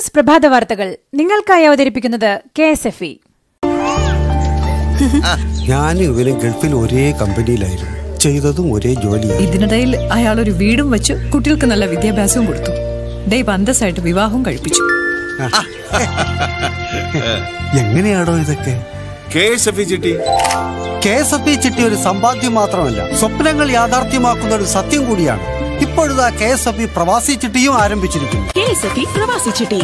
news പ്രഭാത വാർത്തകൾ നിങ്ങൾക്കായി അവതരിപ്പിക്കുന്നത് കെ എസ് എഫ് ഇ ഞാനും ഇവനും ഗൾഫിൽ ഒരേ കമ്പനിയിലായിരുന്നു ചെയ്തതും ഒരേ ജോലിയായിരുന്നു ഇതിനിടയിൽ അയാൾ ഒരു വീടും വെച്ചു കുട്ടികൾക്ക് നല്ല വിദ്യാഭ്യാസവും കൊടുത്തു ദൈവം അന്തസ്സായിട്ട് വിവാഹവും കഴിപ്പിച്ചു എങ്ങനെയാടോ ഇതൊക്കെ കെ എസ് എഫ് ചിട്ടി കെ എസ് എഫ് ഇ ചിട്ടി ഒരു സമ്പാദ്യം മാത്രമല്ല സ്വപ്നങ്ങൾ യാഥാർത്ഥ്യമാക്കുന്ന ഒരു സത്യം കൂടിയാണ് ഇപ്പോഴിതാ കെ എസ് എഫ് ഇ പ്രവാസി ചിട്ടിയും ആരംഭിച്ചിരിക്കുന്നു കെ എസ് എഫ് ഇ പ്രവാസി ചിട്ടി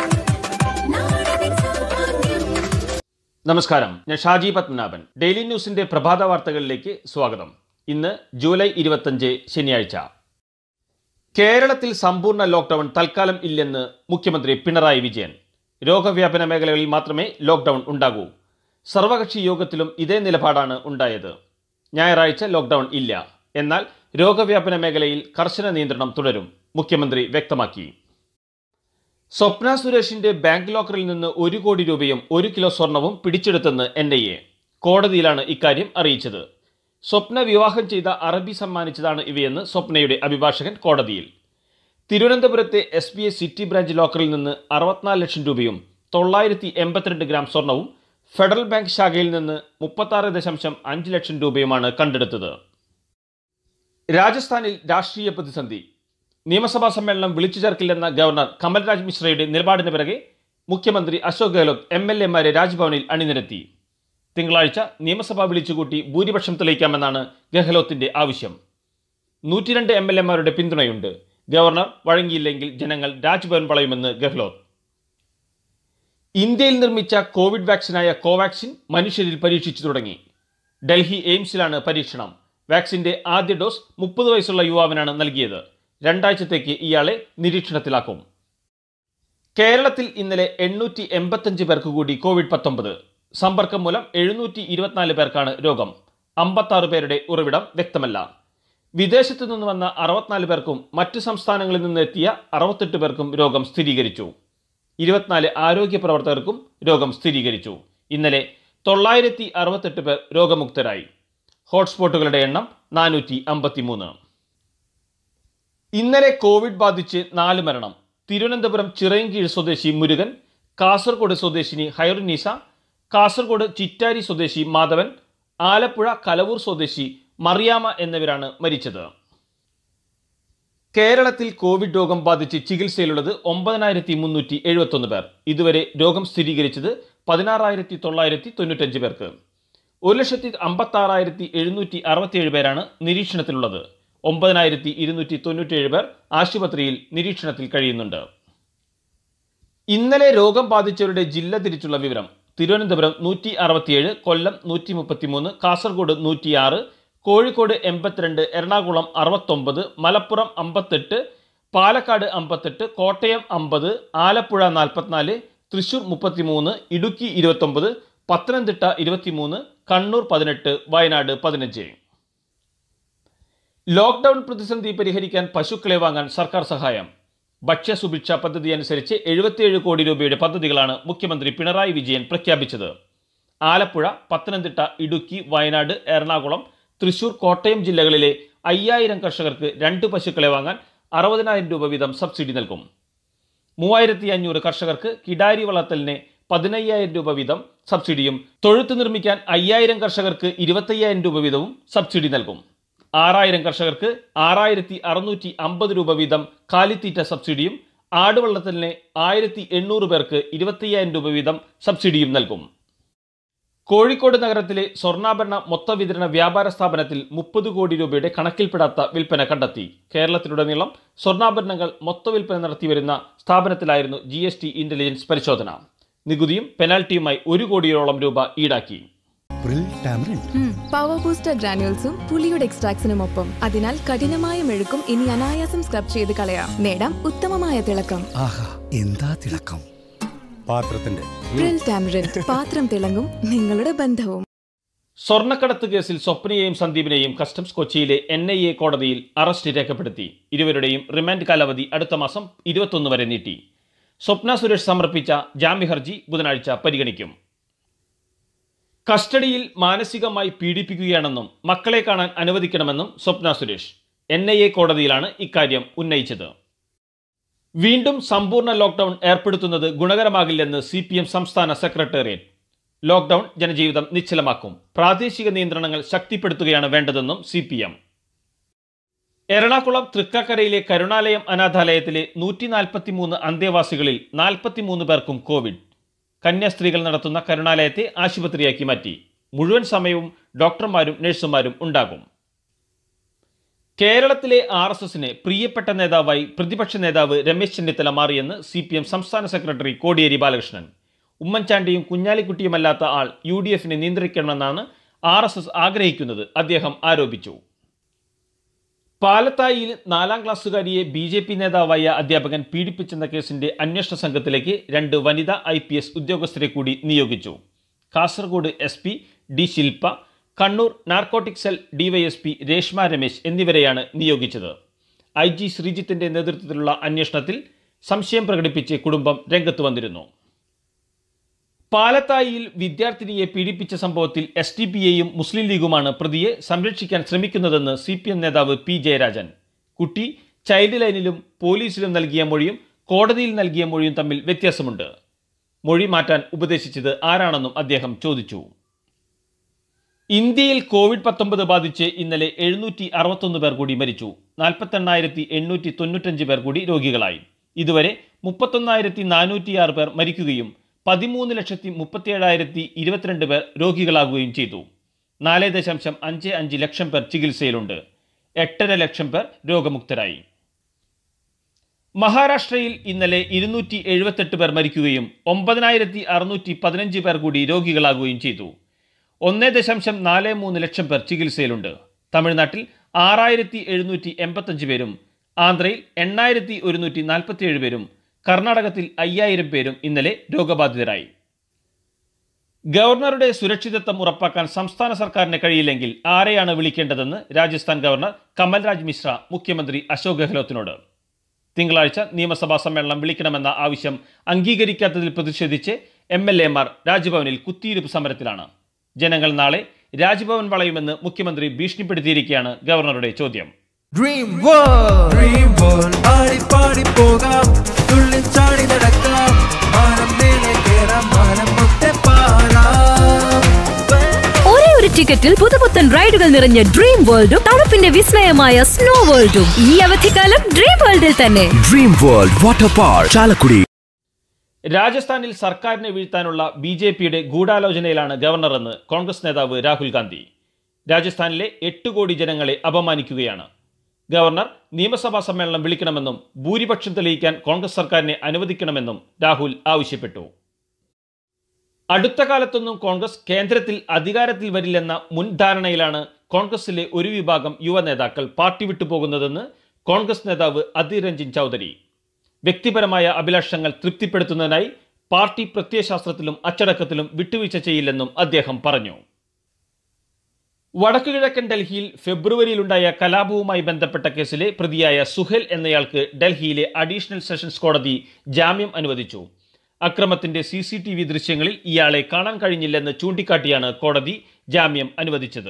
നമസ്കാരം ഞാൻ ഷാജി പത്മനാഭൻ ഡെയിലി ന്യൂസിന്റെ പ്രഭാത വാർത്തകളിലേക്ക് സ്വാഗതം ഇന്ന് ജൂലൈ ഇരുപത്തഞ്ച് ശനിയാഴ്ച കേരളത്തിൽ സമ്പൂർണ്ണ ലോക്ക്ഡൌൺ തൽക്കാലം ഇല്ലെന്ന് മുഖ്യമന്ത്രി പിണറായി വിജയൻ രോഗവ്യാപന മേഖലകളിൽ മാത്രമേ ലോക്ക്ഡൌൺ ഉണ്ടാകൂ സർവകക്ഷി യോഗത്തിലും ഇതേ നിലപാടാണ് ഉണ്ടായത് ഞായറാഴ്ച ലോക്ക്ഡൌൺ ഇല്ല എന്നാൽ രോഗവ്യാപന മേഖലയിൽ കർശന നിയന്ത്രണം തുടരും മുഖ്യമന്ത്രി വ്യക്തമാക്കി സ്വപ്ന സുരേഷിന്റെ ബാങ്ക് ലോക്കറിൽ നിന്ന് ഒരു കോടി രൂപയും ഒരു കിലോ സ്വർണവും പിടിച്ചെടുത്തെന്ന് എൻ ഐ എ കോടതിയിലാണ് ഇക്കാര്യം അറിയിച്ചത് സ്വപ്ന വിവാഹം ചെയ്ത അറബി സമ്മാനിച്ചതാണ് ഇവയെന്ന് സ്വപ്നയുടെ അഭിഭാഷകൻ കോടതിയിൽ തിരുവനന്തപുരത്തെ S B I city branch ലോക്കറിൽ നിന്ന് അറുപത്തിനാല് ലക്ഷം രൂപയും തൊള്ളായിരത്തി എൺപത്തിരണ്ട് ഗ്രാം സ്വർണവും ഫെഡറൽ ബാങ്ക് ശാഖയിൽ നിന്ന് മുപ്പത്താറ് ദശാംശം അഞ്ച് ലക്ഷം രൂപയുമാണ് കണ്ടെടുത്തത് രാജസ്ഥാനിൽ രാഷ്ട്രീയ പ്രതിസന്ധി നിയമസഭാ സമ്മേളനം വിളിച്ചു ചേർക്കില്ലെന്ന ഗവർണർ കമൽരാജ് മിശ്രയുടെ നിലപാടിന് പിറകെ മുഖ്യമന്ത്രി അശോക് ഗെഹ്ലോട്ട് എം എൽ എമാരെ രാജ്ഭവനിൽ അണിനിരത്തി തിങ്കളാഴ്ച നിയമസഭ വിളിച്ചുകൂട്ടി ഭൂരിപക്ഷം തെളിയിക്കാമെന്നാണ് ഗെഹ്ലോത്തിന്റെ ആവശ്യം നൂറ്റിരണ്ട് എം എൽ എമാരുടെ പിന്തുണയുണ്ട് ഗവർണർ വഴങ്ങിയില്ലെങ്കിൽ ജനങ്ങൾ രാജ്ഭവൻ വളയുമെന്ന് ഗെഹ്ലോത്ത് ഇന്ത്യയിൽ നിർമ്മിച്ച കോവിഡ് വാക്സിനായ കോവാക്സിൻ മനുഷ്യരിൽ പരീക്ഷിച്ചു തുടങ്ങി ഡൽഹി എയിംസിലാണ് പരീക്ഷണം വാക്സിന്റെ ആദ്യ ഡോസ് മുപ്പത് വയസ്സുള്ള യുവാവിനാണ് നൽകിയത് രണ്ടാഴ്ചത്തേക്ക് ഇയാളെ നിരീക്ഷണത്തിലാക്കും കേരളത്തിൽ ഇന്നലെ എണ്ണൂറ്റി എൺപത്തഞ്ച് പേർക്ക് കൂടി കോവിഡ് പത്തൊമ്പത് സമ്പർക്കം മൂലം എഴുന്നൂറ്റി ഇരുപത്തിനാല് പേർക്കാണ് രോഗം അമ്പത്താറ് പേരുടെ ഉറവിടം വ്യക്തമല്ല വിദേശത്തു നിന്ന് വന്ന അറുപത്തിനാല് പേർക്കും മറ്റു സംസ്ഥാനങ്ങളിൽ നിന്ന് എത്തിയ അറുപത്തെട്ട് പേർക്കും രോഗം സ്ഥിരീകരിച്ചു ഇരുപത്തിനാല് ആരോഗ്യ പ്രവർത്തകർക്കും രോഗം സ്ഥിരീകരിച്ചു ഇന്നലെ തൊള്ളായിരത്തി അറുപത്തെട്ട് പേർ രോഗമുക്തരായി ഹോട്ട്സ്പോട്ടുകളുടെ എണ്ണം നാനൂറ്റി അമ്പത്തിമൂന്ന് ഇന്നലെ കോവിഡ് ബാധിച്ച് നാല് മരണം തിരുവനന്തപുരം ചിറയൻകീഴ് സ്വദേശി മുരുകൻ കാസർഗോഡ് സ്വദേശിനി ഹൈറുനീസ കാസർഗോഡ് ചിറ്റാരി സ്വദേശി മാധവൻ ആലപ്പുഴ കലവൂർ സ്വദേശി മറിയാമ എന്നിവരാണ് മരിച്ചത് കേരളത്തിൽ കോവിഡ് രോഗം ബാധിച്ച് ചികിത്സയിലുള്ളത് ഒമ്പതിനായിരത്തി മുന്നൂറ്റി എഴുപത്തൊന്ന് പേർ ഇതുവരെ രോഗം സ്ഥിരീകരിച്ചത് പതിനാറായിരത്തി തൊള്ളായിരത്തി തൊണ്ണൂറ്റഞ്ച് പേർക്ക് ഒരു ലക്ഷത്തി അമ്പത്താറായിരത്തി എഴുന്നൂറ്റി അറുപത്തിയേഴ് പേരാണ് നിരീക്ഷണത്തിലുള്ളത് ഒമ്പതിനായിരത്തി ഇരുന്നൂറ്റി തൊണ്ണൂറ്റിയേഴ് പേർ ആശുപത്രിയിൽ നിരീക്ഷണത്തിൽ കഴിയുന്നുണ്ട് ഇന്നലെ രോഗം ബാധിച്ചവരുടെ ജില്ല തിരിച്ചുള്ള വിവരം തിരുവനന്തപുരം നൂറ്റി അറുപത്തിയേഴ് കൊല്ലം നൂറ്റി മുപ്പത്തിമൂന്ന് കാസർഗോഡ് നൂറ്റിയാറ് കോഴിക്കോട് എൺപത്തിരണ്ട് എറണാകുളം അറുപത്തൊമ്പത് മലപ്പുറം അമ്പത്തെട്ട് പാലക്കാട് അമ്പത്തെട്ട് കോട്ടയം അമ്പത് ആലപ്പുഴ നാൽപ്പത്തിനാല് തൃശൂർ മുപ്പത്തിമൂന്ന് ഇടുക്കി ഇരുപത്തൊമ്പത് പത്തനംതിട്ട ഇരുപത്തിമൂന്ന് കണ്ണൂർ പതിനെട്ട് വയനാട് പതിനഞ്ച് ലോക്ക്ഡൌൺ പ്രതിസന്ധി പരിഹരിക്കാൻ പശുക്കളെ വാങ്ങാൻ സർക്കാർ സഹായം ഭക്ഷ്യസുഭിക്ഷ പദ്ധതി അനുസരിച്ച് എഴുപത്തിയേഴ് കോടി രൂപയുടെ പദ്ധതികളാണ് മുഖ്യമന്ത്രി പിണറായി വിജയൻ പ്രഖ്യാപിച്ചത് ആലപ്പുഴ പത്തനംതിട്ട ഇടുക്കി വയനാട് എറണാകുളം തൃശൂർ കോട്ടയം ജില്ലകളിലെ അയ്യായിരം കർഷകർക്ക് രണ്ട് പശുക്കളെ വാങ്ങാൻ അറുപതിനായിരം രൂപ വീതം സബ്സിഡി നൽകും മൂവായിരത്തി അഞ്ഞൂറ് കർഷകർക്ക് കിടാരി വളർത്തലിന് പതിനയ്യായിരം രൂപ വീതം സബ്സിഡിയും തൊഴുത്ത് നിർമ്മിക്കാൻ അയ്യായിരം കർഷകർക്ക് ഇരുപത്തയ്യായിരം രൂപ വീതവും സബ്സിഡി നൽകും ആറായിരം കർഷകർക്ക് ആറായിരത്തി അറുന്നൂറ്റി അമ്പത് രൂപ വീതം കാലിത്തീറ്റ സബ്സിഡിയും ആടുവള്ളത്തിന് ആയിരത്തി എണ്ണൂറ് പേർക്ക് ഇരുപത്തയ്യായിരം രൂപ വീതം സബ്സിഡിയും നൽകും കോഴിക്കോട് നഗരത്തിലെ സ്വർണ്ണാഭരണ മൊത്ത വിതരണ വ്യാപാര സ്ഥാപനത്തിൽ മുപ്പത് കോടി രൂപയുടെ കണക്കിൽപ്പെടാത്ത വിൽപ്പന കണ്ടെത്തി കേരളത്തിലുടനീളം സ്വർണ്ണാഭരണങ്ങൾ മൊത്ത വിൽപ്പന നടത്തിവരുന്ന സ്ഥാപനത്തിലായിരുന്നു ജി എസ് ടി ഇന്റലിജൻസ് പരിശോധന നികുതിയും പെനാൽറ്റിയുമായി ഒരു കോടിയോളം രൂപ ഈടാക്കി പവർ ബൂസ്റ്റർ ഗ്രാനുവൽസും പുളിയുടെ എക്സ്ട്രാക്സിനും ഒപ്പം അതിനാൽ കഠിനമായ മെഴുക്കും ഇനി അനായാസം സ്ക്രബ് ചെയ്ത് കളയാം നേടാം ഉത്തമമായ തിളക്കം ആഹാ എന്താ തിളക്കം പാത്രത്തിന്റെ പ്രിൽ ടാമറിൻഡ് പാത്രം തിളങ്ങും നിങ്ങളുടെ ബന്ധവും സ്വർണ്ണക്കടത്ത് കേസിൽ സ്വപ്നയെയും സന്ദീപിനെയും കസ്റ്റംസ് കൊച്ചിയിലെ എൻ ഐ എ കോടതിയിൽ അറസ്റ്റ് രേഖപ്പെടുത്തി ഇരുവരുടെയും റിമാൻഡ് കാലാവധി അടുത്ത മാസം ഇരുപത്തൊന്ന് വരെ നീട്ടി സ്വപ്ന സുരേഷ് സമർപ്പിച്ച ജാമ്യ ഹർജി ബുധനാഴ്ച പരിഗണിക്കും കസ്റ്റഡിയിൽ മാനസികമായി പീഡിപ്പിക്കുകയാണെന്നും മക്കളെ കാണാൻ അനുവദിക്കണമെന്നും Swapna Suresh N I A കോടതിയിലാണ് ഇക്കാര്യം ഉന്നയിച്ചത് വീണ്ടും സമ്പൂർണ്ണ ലോക്ക്ഡൌൺ ഏർപ്പെടുത്തുന്നത് ഗുണകരമാകില്ലെന്ന് സി പി എം സംസ്ഥാന സെക്രട്ടേറിയറ്റ് ലോക്ക്ഡൌൺ ജനജീവിതം നിശ്ചലമാക്കും പ്രാദേശിക നിയന്ത്രണങ്ങൾ ശക്തിപ്പെടുത്തുകയാണ് വേണ്ടതെന്നും സി പി എം എറണാകുളം തൃക്കാക്കരയിലെ കരുണാലയം അനാഥാലയത്തിലെ നൂറ്റി നാൽപ്പത്തിമൂന്ന് അന്തേവാസികളിൽ നാൽപ്പത്തിമൂന്ന് പേർക്കും കോവിഡ് കന്യാസ്ത്രീകൾ നടത്തുന്ന കരുണാലയത്തെ ആശുപത്രിയാക്കി മാറ്റി മുഴുവൻ സമയവും ഡോക്ടർമാരും നഴ്സുമാരും ഉണ്ടാകും കേരളത്തിലെ ആർ എസ് എസിന് പ്രിയപ്പെട്ട നേതാവായി പ്രതിപക്ഷ നേതാവ് രമേശ് ചെന്നിത്തല മാറിയെന്ന് സി പി എം സംസ്ഥാന സെക്രട്ടറി കോടിയേരി ബാലകൃഷ്ണൻ ഉമ്മൻചാണ്ടിയും കുഞ്ഞാലിക്കുട്ടിയുമല്ലാത്ത ആൾ യു ഡി എഫിനെ നിയന്ത്രിക്കണമെന്നാണ് ആർ എസ് എസ് ആഗ്രഹിക്കുന്നത് അദ്ദേഹം ആരോപിച്ചു പാലത്തായിയിൽ നാലാം ക്ലാസ്സുകാരിയെ ബി ജെ പി നേതാവായ അധ്യാപകൻ പീഡിപ്പിച്ചെന്ന കേസിന്റെ അന്വേഷണ സംഘത്തിലേക്ക് രണ്ട് വനിതാ ഐ പി എസ് ഉദ്യോഗസ്ഥരെ കൂടി നിയോഗിച്ചു Kasaragod S P D Shilpa Kannur narcotic cell DYSP Reshma Ramesh എന്നിവരെയാണ് നിയോഗിച്ചത് ഐ ജി ശ്രീജിത്തിന്റെ നേതൃത്വത്തിലുള്ള അന്വേഷണത്തിൽ സംശയം പ്രകടിപ്പിച്ച് കുടുംബം രംഗത്ത് വന്നിരുന്നു പാലത്തായിയിൽ വിദ്യാർത്ഥിനിയെ പീഡിപ്പിച്ച സംഭവത്തിൽ എസ് ടി പി എയും മുസ്ലിം ലീഗുമാണ് പ്രതിയെ സംരക്ഷിക്കാൻ ശ്രമിക്കുന്നതെന്ന് സി പി എം നേതാവ് പി ജയരാജൻ കുട്ടി ചൈൽഡ് ലൈനിലും പോലീസിലും നൽകിയ മൊഴിയും കോടതിയിൽ നൽകിയ മൊഴിയും തമ്മിൽ വ്യത്യാസമുണ്ട് മൊഴി മാറ്റാൻ ഉപദേശിച്ചത് ആരാണെന്നും അദ്ദേഹം ചോദിച്ചു ഇന്ത്യയിൽ കോവിഡ് പത്തൊമ്പത് ബാധിച്ച് ഇന്നലെ എഴുന്നൂറ്റി അറുപത്തൊന്ന് പേർ കൂടി മരിച്ചു നാൽപ്പത്തെണ്ണായിരത്തി എണ്ണൂറ്റി തൊണ്ണൂറ്റഞ്ച് പേർ കൂടി രോഗികളായി ഇതുവരെ മുപ്പത്തൊന്നായിരത്തി നാനൂറ്റിയാറ് പേർ മരിക്കുകയും പതിമൂന്ന് ലക്ഷത്തി മുപ്പത്തിയേഴായിരത്തി ഇരുപത്തിരണ്ട് പേർ രോഗികളാകുകയും ചെയ്തു നാല് ദശാംശം അഞ്ച് അഞ്ച് ലക്ഷം പേർ ചികിത്സയിലുണ്ട് എട്ടര ലക്ഷം പേർ രോഗമുക്തരായി മഹാരാഷ്ട്രയിൽ ഇന്നലെ ഇരുന്നൂറ്റി എഴുപത്തെട്ട് പേർ മരിക്കുകയും ഒമ്പതിനായിരത്തി അറുന്നൂറ്റി പതിനഞ്ച് പേർ കൂടി രോഗികളാകുകയും ചെയ്തു ഒന്ന് ദശാംശം നാല് മൂന്ന് ലക്ഷം പേർ ചികിത്സയിലുണ്ട് തമിഴ്നാട്ടിൽ ആറായിരത്തി എഴുന്നൂറ്റി എൺപത്തഞ്ച് പേരും ആന്ധ്രയിൽ എണ്ണായിരത്തി ഒരുന്നൂറ്റി നാൽപ്പത്തിയേഴ് പേരും കർണാടകത്തിൽ അയ്യായിരം പേരും ഇന്നലെ രോഗബാധിതരായി ഗവർണറുടെ സുരക്ഷിതത്വം ഉറപ്പാക്കാൻ സംസ്ഥാന സർക്കാരിന് കഴിയില്ലെങ്കിൽ ആരെയാണ് വിളിക്കേണ്ടതെന്ന് രാജസ്ഥാൻ ഗവർണർ കമൽരാജ് മിശ്ര മുഖ്യമന്ത്രി അശോക് ഗെഹ്ലോത്തിനോട് തിങ്കളാഴ്ച നിയമസഭാ സമ്മേളനം വിളിക്കണമെന്ന ആവശ്യം അംഗീകരിക്കാത്തതിൽ പ്രതിഷേധിച്ച് എം എൽ എമാർ രാജ്ഭവനിൽ കുത്തിയിരിപ്പ് സമരത്തിലാണ് ജനങ്ങൾ നാളെ രാജ്ഭവൻ വളയുമെന്ന് മുഖ്യമന്ത്രി ഭീഷണിപ്പെടുത്തിയിരിക്കുകയാണ് ഗവർണറുടെ ചോദ്യം ഡ്രീം വേൾഡ് ഡ്രീം വേൾഡ് പാടി പാടി പോകാം തുള്ളി ചാടി നടക്കാം മാനം നേരെ കേറാം മാനം മുട്ടെ പാറാം ഒരേ ഒരു ടിക്കറ്റിൽ പുതുപുത്തൻ റൈഡുകൾ നിറഞ്ഞ ഡ്രീം വേൾഡും തണുപ്പിന്റെ വിസ്മയമായ സ്നോ വേൾഡും ഈ അവധിക്കാലം ഡ്രീം വേൾഡിൽ തന്നെ dream world water park Chalakudy രാജസ്ഥാനിൽ സർക്കാരിനെ വീഴ്ത്താനുള്ള ബി ജെ പിയുടെ ഗൂഢാലോചനയിലാണ് ഗവർണറെന്ന് കോൺഗ്രസ് നേതാവ് രാഹുൽ ഗാന്ധി രാജസ്ഥാനിലെ എട്ട് കോടി ജനങ്ങളെ അപമാനിക്കുകയാണ് ഗവർണർ നിയമസഭാ സമ്മേളനം വിളിക്കണമെന്നും ഭൂരിപക്ഷം തെളിയിക്കാൻ കോൺഗ്രസ് സർക്കാരിനെ അനുവദിക്കണമെന്നും രാഹുൽ ആവശ്യപ്പെട്ടു അടുത്ത കാലത്തൊന്നും കോൺഗ്രസ് കേന്ദ്രത്തിൽ അധികാരത്തിൽ വരില്ലെന്ന മുൻധാരണയിലാണ് കോൺഗ്രസിലെ ഒരു വിഭാഗം യുവ നേതാക്കൾ പാർട്ടി വിട്ടുപോകുന്നതെന്ന് കോൺഗ്രസ് നേതാവ് അധീർ രഞ്ജൻ ചൗധരി വ്യക്തിപരമായ അഭിലാഷങ്ങൾ തൃപ്തിപ്പെടുത്തുന്നതിനായി പാർട്ടി പ്രത്യയശാസ്ത്രത്തിലും അച്ചടക്കത്തിലും വിട്ടുവീഴ്ച ചെയ്യില്ലെന്നും അദ്ദേഹം പറഞ്ഞു വടക്കുകിഴക്കൻ ഡൽഹിയിൽ ഫെബ്രുവരിയിലുണ്ടായ കലാപവുമായി ബന്ധപ്പെട്ട കേസിലെ പ്രതിയായ സുഹേൽ എന്നയാൾക്ക് ഡൽഹിയിലെ അഡീഷണൽ സെഷൻസ് കോടതി ജാമ്യം അനുവദിച്ചു അക്രമത്തിന്റെ സി സി ടി വി ദൃശ്യങ്ങളിൽ ഇയാളെ കാണാൻ കഴിഞ്ഞില്ലെന്ന് ചൂണ്ടിക്കാട്ടിയാണ് കോടതി ജാമ്യം അനുവദിച്ചത്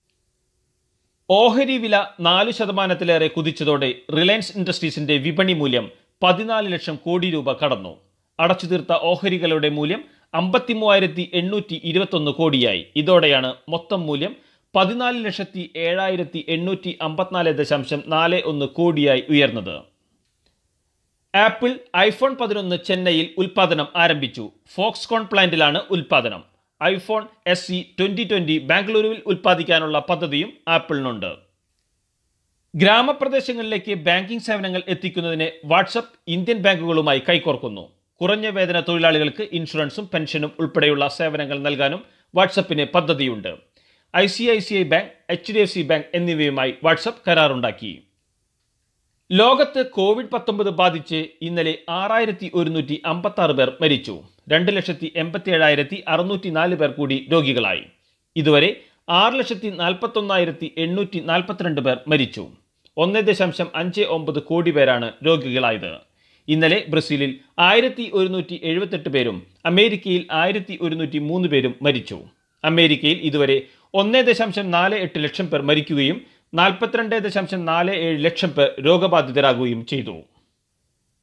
ഓഹരി വില നാല് ശതമാനത്തിലേറെ കുതിച്ചതോടെ റിലയൻസ് ഇൻഡസ്ട്രീസിന്റെ വിപണി മൂല്യം പതിനാല് ലക്ഷം കോടി രൂപ കടന്നു അടച്ചുതീർത്ത ഓഹരികളുടെ മൂല്യം അമ്പത്തി മൂവായിരത്തി എണ്ണൂറ്റി ഇരുപത്തൊന്ന് കോടിയായി ഇതോടെയാണ് മൊത്തം മൂല്യം പതിനാല് ലക്ഷത്തി ഏഴായിരത്തി എണ്ണൂറ്റി അമ്പത്തിനാല് ദശാംശം നാല് ഒന്ന് കോടിയായി ഉയർന്നത് ആപ്പിൾ ഐഫോൺ പതിനൊന്ന് ചെന്നൈയിൽ ഉൽപ്പാദനം ആരംഭിച്ചു ഫോക്സ്കോൺ പ്ലാന്റിലാണ് ഉൽപ്പാദനം iPhone S C twenty twenty ബാംഗ്ലൂരുവിൽ ഉൽപ്പാദിക്കാനുള്ള പദ്ധതിയും ആപ്പിളിനുണ്ട് ഗ്രാമപ്രദേശങ്ങളിലേക്ക് ബാങ്കിംഗ് സേവനങ്ങൾ എത്തിക്കുന്നതിന് വാട്സപ്പ് ഇന്ത്യൻ ബാങ്കുകളുമായി കൈകോർക്കുന്നു കുറഞ്ഞ വേതന തൊഴിലാളികൾക്ക് ഇൻഷുറൻസും പെൻഷനും ഉൾപ്പെടെയുള്ള സേവനങ്ങൾ നൽകാനും വാട്സപ്പിന് പദ്ധതിയുണ്ട് I C I C I bank H D F C bank എന്നിവയുമായി വാട്സപ്പ് കരാറുണ്ടാക്കി ലോകത്ത് കോവിഡ് പത്തൊമ്പത് ബാധിച്ച് ഇന്നലെ ആറായിരത്തി ഒരുന്നൂറ്റി അമ്പത്തി ആറ് പേർ മരിച്ചു രണ്ട് ലക്ഷത്തി എൺപത്തി ഏഴായിരത്തി അറുന്നൂറ്റി നാല് പേർ കൂടി രോഗികളായി ഇതുവരെ ആറ് ലക്ഷത്തി നാൽപ്പത്തൊന്നായിരത്തി എണ്ണൂറ്റി നാൽപ്പത്തിരണ്ട് പേർ മരിച്ചു ഒന്ന് ദശാംശം അഞ്ച് ഒമ്പത് കോടി പേരാണ് രോഗികളായത് ഇന്നലെ ബ്രസീലിൽ ആയിരത്തി ഒരുന്നൂറ്റി എഴുപത്തെട്ട് പേരും അമേരിക്കയിൽ ആയിരത്തി ഒരുന്നൂറ്റി മൂന്ന് പേരും മരിച്ചു അമേരിക്കയിൽ ഇതുവരെ ഒന്ന് ദശാംശം നാല് എട്ട് ലക്ഷം പേർ മരിക്കുകയും നാൽപ്പത്തിരണ്ട് ദശാംശം നാല് ഏഴ് ലക്ഷം പേർ രോഗബാധിതരാകുകയും ചെയ്തു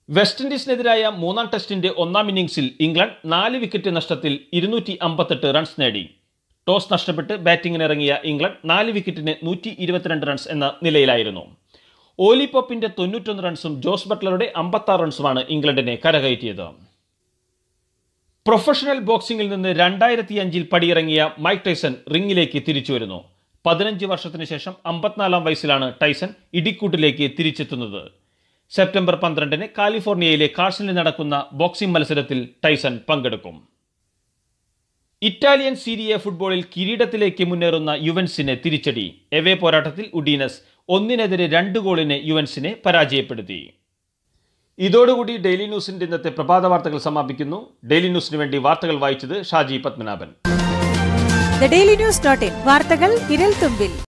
വെസ്റ്റ് ഇൻഡീസിനെതിരായ മൂന്നാം ടെസ്റ്റിന്റെ ഒന്നാം ഇന്നിംഗ്സിൽ ഇംഗ്ലണ്ട് നാല് വിക്കറ്റ് നഷ്ടത്തിൽ ഇരുന്നൂറ്റി അമ്പത്തെട്ട് റൺസ് നേടി ടോസ് നഷ്ടപ്പെട്ട് ബാറ്റിംഗിന് ഇറങ്ങിയ ഇംഗ്ലണ്ട് നാല് വിക്കറ്റിന് നൂറ്റി ഇരുപത്തിരണ്ട് റൺസ് എന്ന നിലയിലായിരുന്നു ഓലി പോപ്പിന്റെ തൊണ്ണൂറ്റൊന്ന് റൺസും ജോസ് ബട്ട്ലറുടെ അമ്പത്താറ് റൺസുമാണ് ഇംഗ്ലണ്ടിനെ കരകയറ്റിയത് പ്രൊഫഷണൽ ബോക്സിംഗിൽ നിന്ന് രണ്ടായിരത്തി അഞ്ചിൽ പടിയിറങ്ങിയ മൈക്ക് ടൈസൺ റിംഗിലേക്ക് തിരിച്ചു വരുന്നു പതിനഞ്ച് വർഷത്തിന് ശേഷം അമ്പത്തിനാലാം വയസ്സിലാണ് ടൈസൺ ഇടിക്കൂട്ടിലേക്ക് തിരിച്ചെത്തുന്നത് സെപ്റ്റംബർ പന്ത്രണ്ടിന് കാലിഫോർണിയയിലെ കാർസിനിൽ നടക്കുന്ന ബോക്സിംഗ് മത്സരത്തിൽ ടൈസൺ പങ്കെടുക്കും ഇറ്റാലിയൻ സീരിയ ഫുട്ബോളിൽ കിരീടത്തിലേക്ക് മുന്നേറുന്ന യുവൻസിനെ തിരിച്ചടി എവേ പോരാട്ടത്തിൽ ഉഡീനസ് ഒന്നിനെതിരെ രണ്ട് ഗോളിന് യുവൻസിനെ പരാജയപ്പെടുത്തി ഇതോടുകൂടി ഡെയിലി ന്യൂസിന്റെ ഇന്നത്തെ പ്രഭാത വാർത്തകൾ സമാപിക്കുന്നു ഡെയിലി ന്യൂസിന് വേണ്ടി വാർത്തകൾ വായിച്ചത് Shaji Padmanabhan the daily news dot in വാർത്തകൾ വിരൽ തുമ്പിൽ